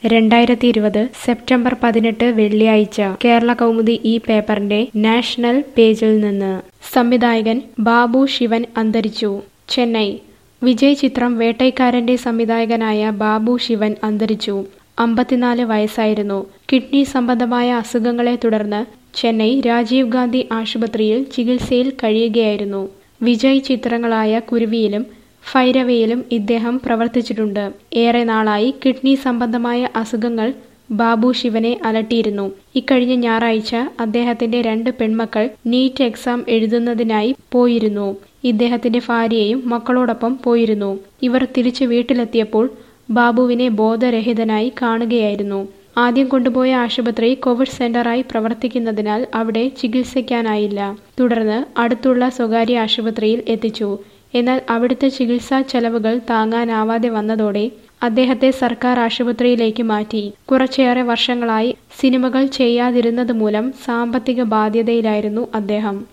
രണ്ടായിരത്തി ഇരുപത് സെപ്റ്റംബർ പതിനെട്ട് വെള്ളിയാഴ്ച കേരള കൗമുദി ഈ പേപ്പറിന്റെ നാഷണൽ പേജിൽ നിന്ന് സംവിധായകൻ ബാബു ശിവൻ അന്തരിച്ചു ചെന്നൈ വിജയ് ചിത്രം വേട്ടൈക്കാരന്റെ സംവിധായകനായ ബാബു ശിവൻ അന്തരിച്ചു അമ്പത്തിനാല് വയസ്സായിരുന്നു കിഡ്നി സംബന്ധമായ അസുഖങ്ങളെ തുടർന്ന് ചെന്നൈ രാജീവ് ഗാന്ധി ആശുപത്രിയിൽ ചികിത്സയിൽ കഴിയുകയായിരുന്നു വിജയ് ചിത്രങ്ങളായ കുരുവിയിലും ഫൈരവയിലും ഇദ്ദേഹം പ്രവർത്തിച്ചിട്ടുണ്ട് ഏറെ നാളായി കിഡ്നി സംബന്ധമായ അസുഖങ്ങൾ ബാബു ശിവനെ അലട്ടിയിരുന്നു ഇക്കഴിഞ്ഞ ഞായറാഴ്ച അദ്ദേഹത്തിന്റെ രണ്ട് പെൺമക്കൾ നീറ്റ് എക്സാം എഴുതുന്നതിനായി പോയിരുന്നു ഇദ്ദേഹത്തിന്റെ ഭാര്യയും മക്കളോടൊപ്പം പോയിരുന്നു ഇവർ തിരിച്ചു വീട്ടിലെത്തിയപ്പോൾ ബാബുവിനെ ബോധരഹിതനായി കാണുകയായിരുന്നു ആദ്യം കൊണ്ടുപോയ ആശുപത്രി കോവിഡ് സെന്ററായി പ്രവർത്തിക്കുന്നതിനാൽ അവിടെ ചികിത്സിക്കാനായില്ല തുടർന്ന് അടുത്തുള്ള സ്വകാര്യ ആശുപത്രിയിൽ എത്തിച്ചു എന്നാൽ അവിടുത്തെ ചികിത്സാ ചെലവുകൾ താങ്ങാനാവാതെ വന്നതോടെ അദ്ദേഹത്തെ സർക്കാർ ആശുപത്രിയിലേക്ക് മാറ്റി കുറച്ചേറെ വർഷങ്ങളായി സിനിമകൾ ചെയ്യാതിരുന്നത് മൂലം സാമ്പത്തിക ബാധ്യതയിലായിരുന്നു അദ്ദേഹം